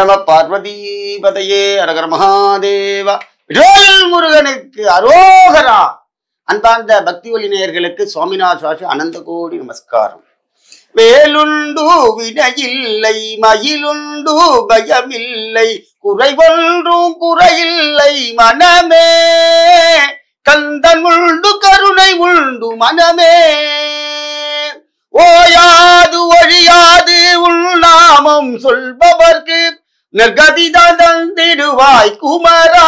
நம பார்வதீபதையே அரகர மகாதேவா விடோயல் முருகனுக்கு அரோகரா அன்பார்ந்த பக்தி ஒளி நேயர்களுக்கு சுவாமிநாத சுவாமி அனந்த கோடி நமஸ்காரம் வேலுண்டு வினையில்லை மயிலுண்டு பயமில்லை குறைவொன்றும் குறையில்லை மனமே கந்தன் உண்டு கருணை உண்டு மனமே ஓயாது ஒழியாது உள்நாமம் சொல்பவர்க்கு நிர்கதிதான் தந்திடுவாய் குமரா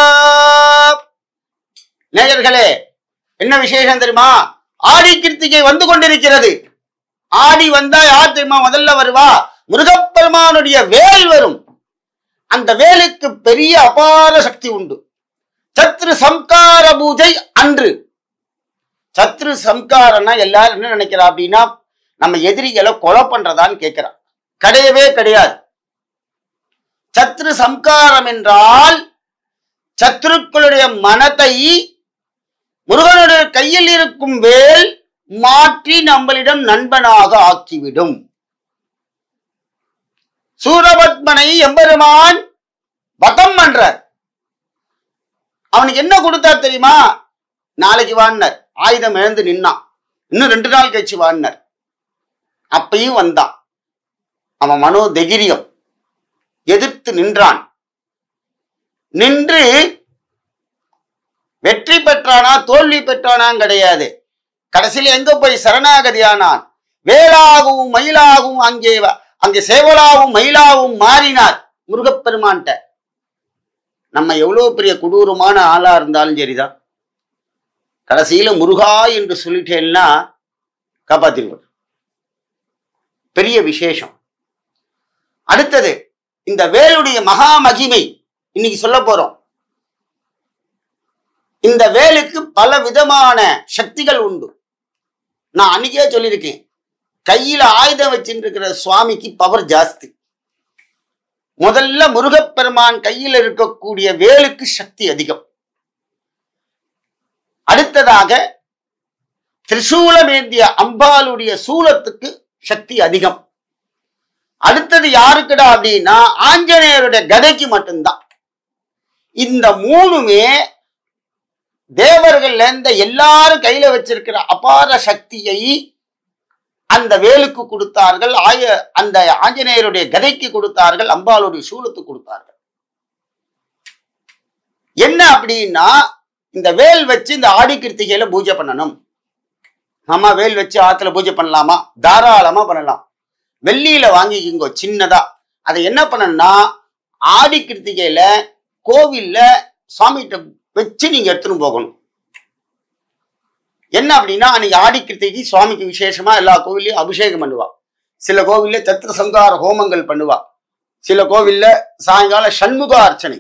நேயர்களே என்ன விசேஷம் தெரியுமா ஆடி கிருத்திகை வந்து கொண்டிருக்கிறது ஆடி வந்தா யார் தெரியுமா முதல்ல வருவா முருகப்பெருமானுடைய வேல் வரும் அந்த வேலுக்கு பெரிய அபார சக்தி உண்டு சத்ரு சம்கார பூஜை அன்று சத்ரு சம்காரம்னா எல்லாரும் என்ன நினைக்கிறா அப்படின்னா நம்ம எதிரிகளை கொலை பண்றதான்னு கேட்கிறா கிடையவே கிடையாது சத்ரு சம்காரம் என்றால் சத்ருக்களுடைய மனத்தை முருகனுடைய கையில் இருக்கும் வேல் மாற்றி நம்மளிடம் நண்பனாக ஆக்கிவிடும் சூரபத்மனை எம்பெருமான் வதம் பண்றார் அவனுக்கு என்ன கொடுத்தார் தெரியுமா நாளைக்கு வான்னார் ஆயுதம் இழந்து நின்னான் இன்னும் ரெண்டு நாள் கழிச்சு வான்னார் அப்பையும் வந்தான் அவன் மனோ தைரியம் எதிர்த்து நின்றான் நின்று வெற்றி பெற்றானா தோல்வி பெற்றானான் கிடையாது கடைசியில் எங்க போய் சரணாகதியானான் வேலாகவும் மயிலாகவும் அங்கே வ- அங்கே சேவலாவும் மயிலாவும் மாறினார் முருகப்பெருமான்ட்ட நம்ம எவ்வளவு பெரிய கொடூரமான ஆளா இருந்தாலும் சரிதான் கடைசியில முருகா என்று சொல்லிட்டேன்னா காப்பாத்திருவார் பெரிய விசேஷம் அடுத்தது இந்த வேலுடைய மகா மகிமை இன்னைக்கு சொல்ல போறோம் இந்த வேலுக்கு பல விதமான சக்திகள் உண்டு நான் அன்னைக்கே சொல்லியிருக்கேன் கையில ஆயுதம் வச்சுட்டு இருக்கிற சுவாமிக்கு பவர் ஜாஸ்தி முதல்ல முருகப்பெருமான் கையில் இருக்கக்கூடிய வேலுக்கு சக்தி அதிகம் அடுத்ததாக திரிசூலமேந்திய அம்பாளுடைய சூலத்துக்கு சக்தி அதிகம் அடுத்தது யாருக்குடா அப்படின்னா ஆஞ்சநேயருடைய கதைக்கு மட்டும்தான் இந்த மூணுமே தேவர்கள்ல இருந்த எல்லாரும் கையில வச்சிருக்கிற அபார சக்தியை அந்த வேலுக்கு கொடுத்தார்கள் ஆய அந்த ஆஞ்சநேயருடைய கதைக்கு கொடுத்தார்கள் அம்பாளுடைய சூலத்துக்கு கொடுத்தார்கள் என்ன அப்படின்னா இந்த வேல் வச்சு இந்த ஆடி கிருத்திகையில பூஜை பண்ணணும் ஆமா வேல் வச்சு ஆத்துல பூஜை பண்ணலாமா தாராளமா பண்ணலாம் வெள்ளியில வாங்கிக்கிங்கோ சின்னதா அதை என்ன பண்ணணும்னா ஆடி கிருத்திகையில கோவில்ல சுவாமிகிட்ட வச்சு நீங்க எடுத்துன்னு போகணும் என்ன அப்படின்னா அன்னைக்கு ஆடி கிருத்திகை சுவாமிக்கு விசேஷமா எல்லா கோவில்லையும் அபிஷேகம் பண்ணுவா சில கோவில்ல சத்திர சங்கார ஹோமங்கள் பண்ணுவா சில கோவில்ல சாயங்காலம் சண்முக அர்ச்சனை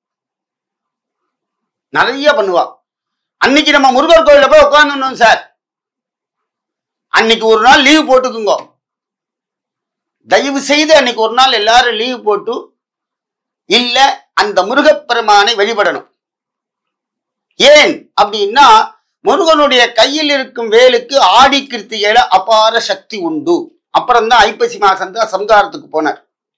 நிறைய பண்ணுவா அன்னைக்கு நம்ம முருகர் கோவில்ல போய் உட்காந்துடணும் சார் அன்னைக்கு ஒரு நாள் லீவ் போட்டுக்குங்க தயவு செய்து அன்னைக்கு ஒரு நாள் எல்லாரும் லீவ் போட்டு இல்ல அந்த முருகப்பெருமானை வழிபடணும் ஏன் அப்படின்னா முருகனுடைய கையில் இருக்கும் வேலுக்கு ஆடி கிருத்திகையில அபார சக்தி உண்டு அப்புறம்தான் ஐப்பசி மாசம் தான் சம்காரத்துக்கு போனார்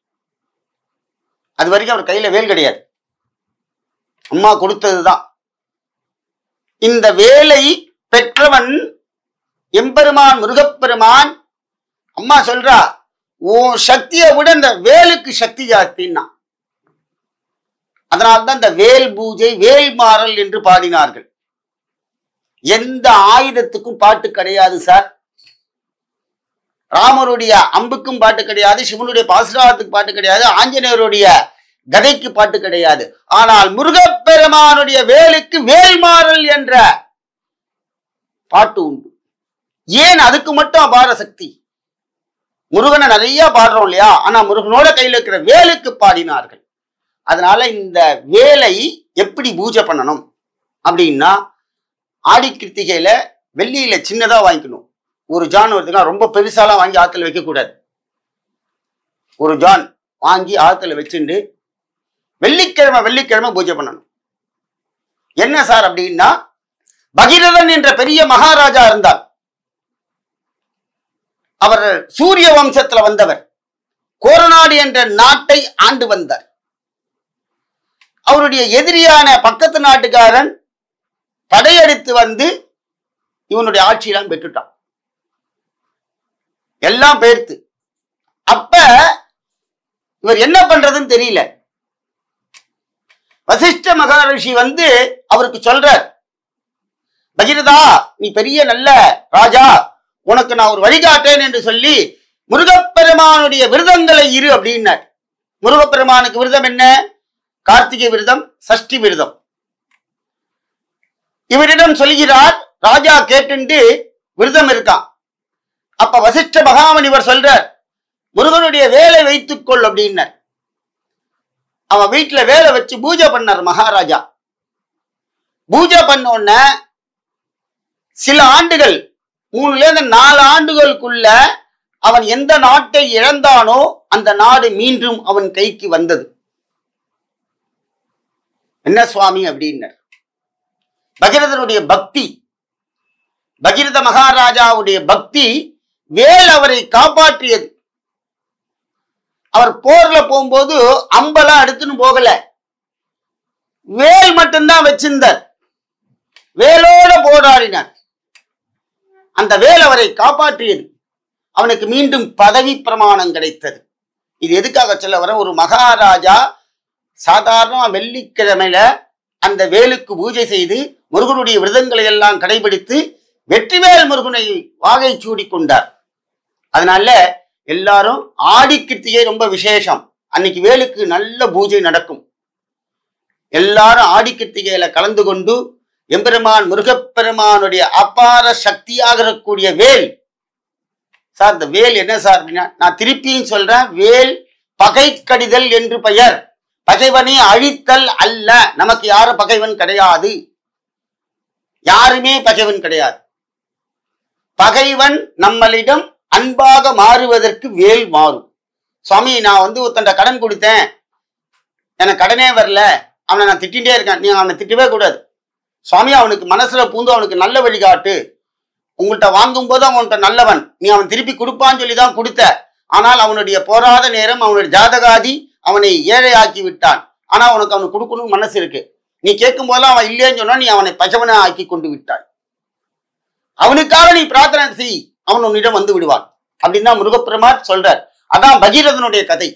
அது வரைக்கும் அவர் கையில வேல் கிடையாது அம்மா கொடுத்ததுதான் இந்த வேலை பெற்றவன் எம்பெருமான் முருகப்பெருமான் அம்மா சொல்றா உன் சக்தியை விட இந்த வேலுக்கு சக்தி ஜாஸ்தின்னா அதனால்தான் இந்த வேல் பூஜை வேல் மாறல் என்று பாடினார்கள் எந்த ஆயுதத்துக்கும் பாட்டு கிடையாது சார் ராமருடைய அம்புக்கும் பாட்டு கிடையாது சிவனுடைய பாசுராத்துக்கு பாட்டு கிடையாது ஆஞ்சநேயருடைய கதைக்கு பாட்டு கிடையாது ஆனால் முருகப்பெருமானுடைய வேலுக்கு வேல்மாறல் என்ற பாட்டு உண்டு ஏன் அதுக்கு மட்டும் அபார சக்தி முருகனை நிறைய பாடுறோம் இல்லையா ஆனா முருகனோட கையில இருக்கிற வேலுக்கு பாடினார்கள் அதனால இந்த வேலை எப்படி பூஜை பண்ணணும் அப்படின்னா ஆடி கிருத்திகையில வெள்ளியில சின்னதா வாங்கிக்கணும் ஒரு ஜான் வருதுன்னா ரொம்ப பெருசாலாம் வாங்கி ஆத்துல வைக்க கூடாது ஒரு ஜான் வாங்கி ஆத்துல வச்சுண்டு வெள்ளிக்கிழமை வெள்ளிக்கிழமை பூஜை பண்ணணும் என்ன சார் அப்படின்னா பகீரதன் என்ற பெரிய மகாராஜா இருந்தார் அவர் சூரிய வம்சத்துல வந்தவர் கோரநாடு என்ற நாட்டை ஆண்டு வந்தார் அவருடைய எதிரியான பக்கத்து நாட்டுக்காரன் படையெடுத்து வந்து இவனுடைய ஆட்சியெல்லாம் பெற்றுட்டான் எல்லாம் பேர்த்து அப்ப இவர் என்ன பண்றதுன்னு தெரியல வசிஷ்ட மகரிஷி வந்து அவருக்கு சொல்றார் பகிரதா நீ பெரிய நல்ல ராஜா உனக்கு நான் ஒரு வழிகாட்டேன் என்று சொல்லி முருகப்பெருமானுடைய விரதங்களை இரு அப்படின்னார் முருகப்பெருமானுக்கு விரதம் என்ன கார்த்திகை விரதம் சஷ்டி விரதம் இவரிடம் சொல்கிறார் ராஜா கேட்டுண்டு விரதம் இருக்கான் அப்ப வசிஷ்ட மகாமணிவர் சொல்றார் முருகனுடைய வேலை வைத்துக்கொள் அப்படின்னார் அவன் வீட்டுல வேலை வச்சு பூஜை பண்ணார் மகாராஜா பூஜை பண்ண உடனே சில ஆண்டுகள் மூணுல இருந்து நாலு ஆண்டுகளுக்குள்ள அவன் எந்த நாட்டை இழந்தானோ அந்த நாடு மீண்டும் அவன் கைக்கு வந்தது என்ன சுவாமி அப்படின்னார் பகிரதனுடைய பக்தி பகிரத மகாராஜாவுடைய பக்தி வேல் அவரை காப்பாற்றியது அவர் போர்ல போகும்போது அம்பெல்லாம் எடுத்துன்னு போகல வேல் மட்டும்தான் வச்சிருந்தார் வேலோட போராடினார் அந்த வேல் அவரை காப்பாற்றியது அவனுக்கு மீண்டும் பதவி பிரமாணம் கிடைத்தது இது எதுக்காக சொல்ல வர ஒரு மகாராஜா சாதாரண வெள்ளிக்கிழமையில அந்த வேலுக்கு பூஜை செய்து முருகனுடைய விரதங்களை எல்லாம் கடைபிடித்து வெற்றிவேல் முருகனை வாகை சூடி கொண்டார் அதனால எல்லாரும் ஆடி கிருத்திகை ரொம்ப விசேஷம் அன்னைக்கு வேலுக்கு நல்ல பூஜை நடக்கும் எல்லாரும் ஆடி கிருத்திகையில கலந்து கொண்டு எம்பெருமான் முருகப்பெருமானுடைய அபார சக்தியாக இருக்கக்கூடிய வேல் சார் இந்த வேல் என்ன சார் அப்படின்னா நான் திருப்பியும் சொல்றேன் வேல் பகை கடிதல் என்று பெயர் பகைவனை அழித்தல் அல்ல நமக்கு யாரும் பகைவன் கிடையாது யாருமே பகைவன் கிடையாது பகைவன் நம்மளிடம் அன்பாக மாறுவதற்கு வேல் மாறும் சுவாமி நான் வந்து ஒருத்தன்ட கடன் கொடுத்தேன் எனக்கு கடனே வரல அவனை நான் திட்டிகிட்டே இருக்கேன் நீ அவனை திட்டவே கூடாது சுவாமி அவனுக்கு மனசுல பூந்து அவனுக்கு நல்ல வழிகாட்டு உங்கள்கிட்ட வாங்கும்போது அவன்கிட்ட நல்லவன் நீ அவன் திருப்பி கொடுப்பான்னு சொல்லி தான் கொடுத்த ஆனால் அவனுடைய போராத நேரம் அவனுடைய ஜாதகாதி அவனை ஏழையாக்கி விட்டான் ஆனா உனக்கு அவனுக்கு கொடுக்கணும் மனசு இருக்கு நீ கேட்கும் போதெல்லாம் அவன் இல்லைன்னு சொன்னா நீ அவனை பஜவன ஆக்கி கொண்டு விட்டாய் அவனுக்காக நீ பிரார்த்தனை செய் அவன் உன்னிடம் வந்து விடுவான் அப்படின்னு தான் முருகப்பெருமார் சொல்றார் அதான் பகீரதனுடைய கதை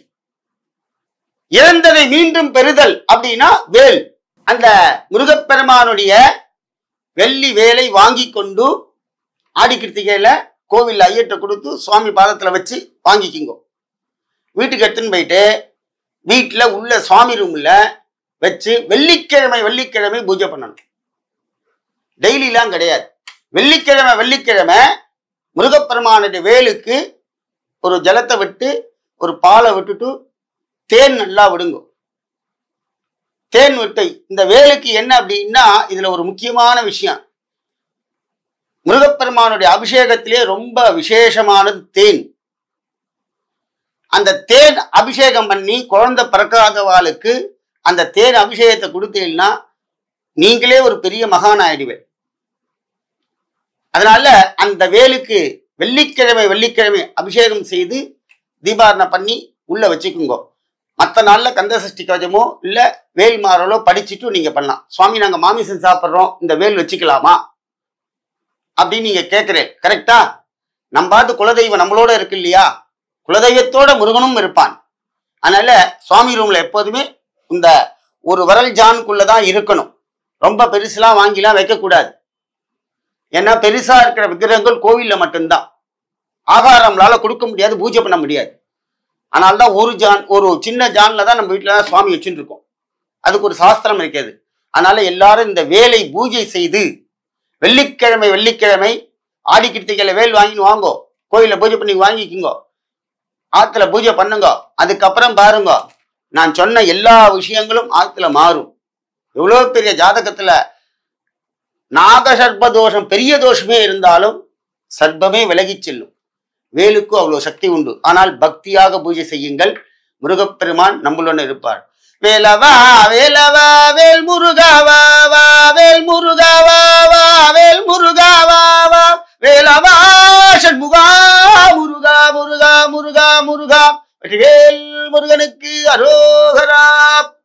இறந்ததை மீண்டும் பெறுதல் அப்படின்னா வேல் அந்த முருகப்பெருமானுடைய வெள்ளி வேலை வாங்கி கொண்டு ஆடி கிருத்திகையில கோவில் ஐயட்ட கொடுத்து சுவாமி பாதத்துல வச்சு வாங்கிக்கிங்கோ வீட்டுக்கு எடுத்துன்னு போயிட்டு வீட்டுல உள்ள சுவாமி ரூம்ல வச்சு வெள்ளிக்கிழமை வெள்ளிக்கிழமை பூஜை பண்ணணும் டெய்லிலாம் கிடையாது வெள்ளிக்கிழமை வெள்ளிக்கிழமை முருகப்பெருமானுடைய வேலுக்கு ஒரு ஜலத்தை விட்டு ஒரு பாலை விட்டுட்டு தேன் நல்லா விடுங்க தேன் விட்டு இந்த வேலுக்கு என்ன அப்படின்னா இதுல ஒரு முக்கியமான விஷயம் முருகப்பெருமானுடைய அபிஷேகத்திலே ரொம்ப விசேஷமானது தேன் அந்த தேன் அபிஷேகம் பண்ணி குழந்தை பிறக்காதவாளுக்கு அந்த தேன் அபிஷேகத்தை கொடுத்தீங்கன்னா நீங்களே ஒரு பெரிய மகான் ஆயிடுவேன் அதனால அந்த வேலுக்கு வெள்ளிக்கிழமை வெள்ளிக்கிழமை அபிஷேகம் செய்து தீபாரணை பண்ணி உள்ள வச்சுக்குங்க மற்ற நாள்ல கந்த சஷ்டி கவச்சமோ இல்ல வேல் மாறலோ படிச்சுட்டு நீங்க பண்ணலாம் சுவாமி நாங்க மாமிசம் சாப்பிட்றோம் இந்த வேல் வச்சுக்கலாமா அப்படின்னு நீங்க கேட்கிறேன் கரெக்டா நம்ம பார்த்து குலதெய்வம் நம்மளோட இருக்கு இல்லையா குலதெய்வத்தோட முருகனும் இருப்பான் அதனால சுவாமி ரூம்ல எப்போதுமே இந்த ஒரு விரல் ஜானுக்குள்ளதான் இருக்கணும் ரொம்ப பெருசுலாம் வாங்கிலாம் வைக்கக்கூடாது ஏன்னா பெருசா இருக்கிற விக்கிரகங்கள் கோவில்ல மட்டும்தான் ஆகாரம்லால கொடுக்க முடியாது பூஜை பண்ண முடியாது ஆனால் தான் ஒரு ஜான் ஒரு சின்ன ஜான்ல தான் நம்ம வீட்டில் தான் சுவாமி வச்சுட்டு இருக்கோம் அதுக்கு ஒரு சாஸ்திரம் இருக்கிறது அதனால எல்லாரும் இந்த வேலை பூஜை செய்து வெள்ளிக்கிழமை வெள்ளிக்கிழமை ஆடி கிருத்திகையில வேல் வாங்கின்னு வாங்கோ கோயில பூஜை பண்ணி வாங்கிக்கிங்கோ ஆத்துல பூஜை பண்ணுங்க அதுக்கப்புறம் பாருங்க நான் சொன்ன எல்லா விஷயங்களும் ஆத்துல மாறும் எவ்வளவு பெரிய ஜாதகத்துல நாக சர்ப்ப தோஷம் பெரிய தோஷமே இருந்தாலும் சர்ப்பமே விலகிச் செல்லும் வேலுக்கு அவ்வளவு சக்தி உண்டு ஆனால் பக்தியாக பூஜை செய்யுங்கள் முருகப்பெருமான் நம்மளுடன் இருப்பார் வேலவா வேலவா வேல் முருகாவா வா வேல் முருகாவா வா வேல் முருகாவா வா வேலவா சண்முகா முருகா முருகா முருகா முருகா வெற்றிவேல் முருகனுக்கு அரோகரா